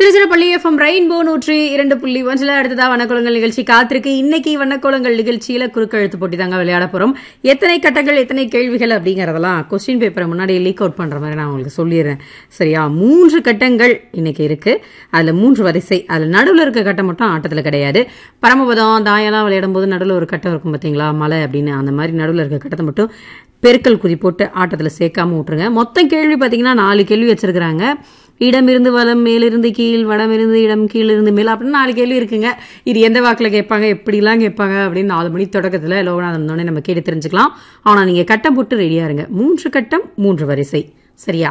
Tiruchirappalli FM rainbow நூற்றி இரண்டு புள்ளி ஒன்றில் அடுத்ததா வண்ணக்கோலங்கள் நிகழ்ச்சி காத்திருக்கு இன்னைக்கு வண்ணக்கோலங்கள் நிகழ்ச்சியில குறுக்கெழுத்து போட்டி தாங்க விளையாட போறோம் எத்தனை கட்டங்கள் எத்தனை கேள்விகள் அப்படிங்கறதெல்லாம் கொஸ்டின் பேப்பரை முன்னாடி லீக் அவுட் பண்ற மாதிரி நான் உங்களுக்கு சொல்லிடுறேன் சரியா மூன்று கட்டங்கள் இன்னைக்கு இருக்கு அதுல மூன்று வரிசை அதுல நடுவில் இருக்க கட்டம் மட்டும் ஆட்டத்துல கிடையாது பரமபதம் தாயெல்லாம் விளையாடும் போது நடுவில் ஒரு கட்டம் இருக்கும் பாத்தீங்களா மலை அப்படின்னு அந்த மாதிரி நடுவில் இருக்க கட்டத்தை மட்டும் பெருக்கல் குறி போட்டு ஆட்டத்தில் சேர்க்காம விட்டுருங்க மொத்த கேள்வி பார்த்தீங்கன்னா நாலு கேள்வி வச்சிருக்கிறாங்க இடமிருந்து வலம் மேலிருந்து கீழ் வடமிருந்து இடம் கீழ் இருந்து மேல் அப்படின்னு நாலு கேள்வி இருக்குங்க இது எந்த வாக்கில் கேட்பாங்க எப்படிலாம் கேட்பாங்க அப்படின்னு நாலு மணி தொடக்கத்தில் லோகநாதன் வந்தோடனே நம்ம கேட்டு தெரிஞ்சுக்கலாம் ஆனால் நீங்கள் கட்டம் போட்டு ரெடியாக இருங்க மூன்று கட்டம் மூன்று வரிசை சரியா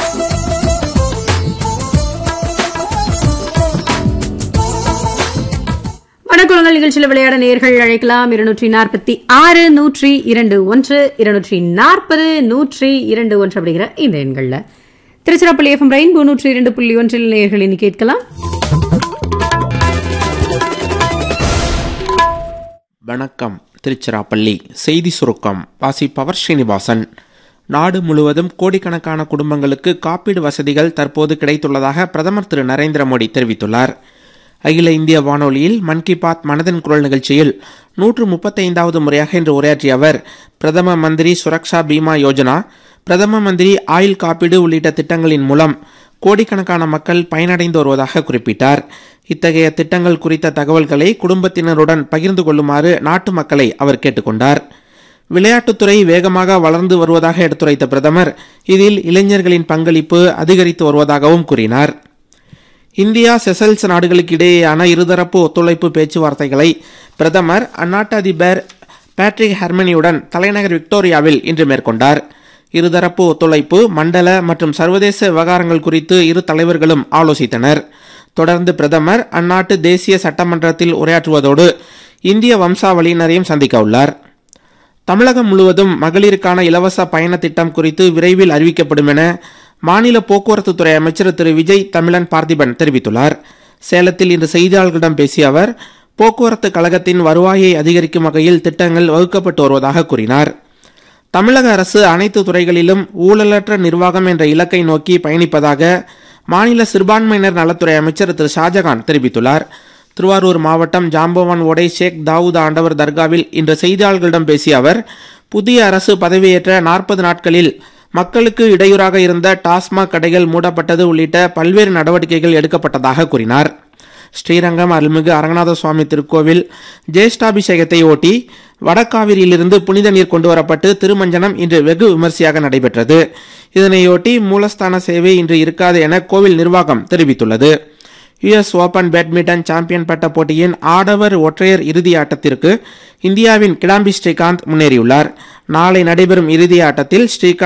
வணக்கங்கள் நிகழ்ச்சியில் விளையாட நேர்கள் அழைக்கலாம் இருநூற்றி நாற்பத்தி ஆறு நூற்றி இரண்டு ஒன்று இருநூற்றி நாற்பது நூற்றி இரண்டு ஒன்று அப்படிங்கிற இந்த எண்கள்ல திருச்சிராப்பள்ளி எஃப்எம் ரெயின்போ நூற்றி இரண்டு புள்ளி ஒன்றில் நேர்கள் இனி கேட்கலாம் வணக்கம் திருச்சிராப்பள்ளி செய்தி சுருக்கம் வாசிப்பவர் ஸ்ரீனிவாசன் நாடு முழுவதும் கோடிக்கணக்கான குடும்பங்களுக்கு காப்பீடு வசதிகள் தற்போது கிடைத்துள்ளதாக பிரதமர் திரு நரேந்திர மோடி தெரிவித்துள்ளார் அகில இந்திய வானொலியில் மன் கி பாத் மனதின் குரல் நிகழ்ச்சியில் நூற்று முப்பத்தைந்தாவது முறையாக இன்று உரையாற்றிய அவர் பிரதம மந்திரி சுரக்ஷா பீமா யோஜனா பிரதம மந்திரி ஆயுள் காப்பீடு உள்ளிட்ட திட்டங்களின் மூலம் கோடிக்கணக்கான மக்கள் பயனடைந்து வருவதாக குறிப்பிட்டார் இத்தகைய திட்டங்கள் குறித்த தகவல்களை குடும்பத்தினருடன் பகிர்ந்து கொள்ளுமாறு நாட்டு மக்களை அவர் கேட்டுக்கொண்டார் விளையாட்டுத்துறை வேகமாக வளர்ந்து வருவதாக எடுத்துரைத்த பிரதமர் இதில் இளைஞர்களின் பங்களிப்பு அதிகரித்து வருவதாகவும் கூறினார் இந்தியா செசல்ஸ் நாடுகளுக்கு இடையேயான இருதரப்பு ஒத்துழைப்பு பேச்சுவார்த்தைகளை பிரதமர் அந்நாட்டு அதிபர் பேட்ரிக் ஹெர்மனியுடன் தலைநகர் விக்டோரியாவில் இன்று மேற்கொண்டார் இருதரப்பு ஒத்துழைப்பு மண்டல மற்றும் சர்வதேச விவகாரங்கள் குறித்து இரு தலைவர்களும் ஆலோசித்தனர் தொடர்ந்து பிரதமர் அந்நாட்டு தேசிய சட்டமன்றத்தில் உரையாற்றுவதோடு இந்திய வம்சாவளியினரையும் சந்திக்க உள்ளார் தமிழகம் முழுவதும் மகளிருக்கான இலவச பயண திட்டம் குறித்து விரைவில் அறிவிக்கப்படும் என மாநில போக்குவரத்து துறை அமைச்சர் திரு விஜய் தமிழன் பார்த்திபன் தெரிவித்துள்ளார் சேலத்தில் இன்று செய்தியாளர்களிடம் பேசிய அவர் போக்குவரத்து கழகத்தின் வருவாயை அதிகரிக்கும் வகையில் திட்டங்கள் வகுக்கப்பட்டு வருவதாக கூறினார் தமிழக அரசு அனைத்து துறைகளிலும் ஊழலற்ற நிர்வாகம் என்ற இலக்கை நோக்கி பயணிப்பதாக மாநில சிறுபான்மையினர் நலத்துறை அமைச்சர் திரு ஷாஜகான் தெரிவித்துள்ளார் திருவாரூர் மாவட்டம் ஜாம்பவான் ஓடை ஷேக் தாவூத் ஆண்டவர் தர்காவில் இன்று செய்தியாளர்களிடம் பேசிய அவர் புதிய அரசு பதவியேற்ற நாற்பது நாட்களில் மக்களுக்கு இடையூறாக இருந்த டாஸ்மாக் கடைகள் மூடப்பட்டது உள்ளிட்ட பல்வேறு நடவடிக்கைகள் எடுக்கப்பட்டதாக கூறினார் ஸ்ரீரங்கம் அருள்மிகு அரங்கநாத சுவாமி திருக்கோவில் ஜேஷ்டாபிஷேகத்தை ஒட்டி வடகாவிரியிலிருந்து புனித நீர் கொண்டுவரப்பட்டு திருமஞ்சனம் இன்று வெகு விமர்சையாக நடைபெற்றது இதனையொட்டி மூலஸ்தான சேவை இன்று இருக்காது என கோவில் நிர்வாகம் தெரிவித்துள்ளது யுஎஸ் ஓபன் பேட்மிண்டன் சாம்பியன் பட்ட போட்டியின் ஆடவர் ஒற்றையர் இறுதி ஆட்டத்திற்கு இந்தியாவின் கிடாம்பி ஸ்ரீகாந்த் முன்னேறியுள்ளார் நாளை நடைபெறும் இறுதி ஆட்டத்தில் ஸ்ரீகாந்த்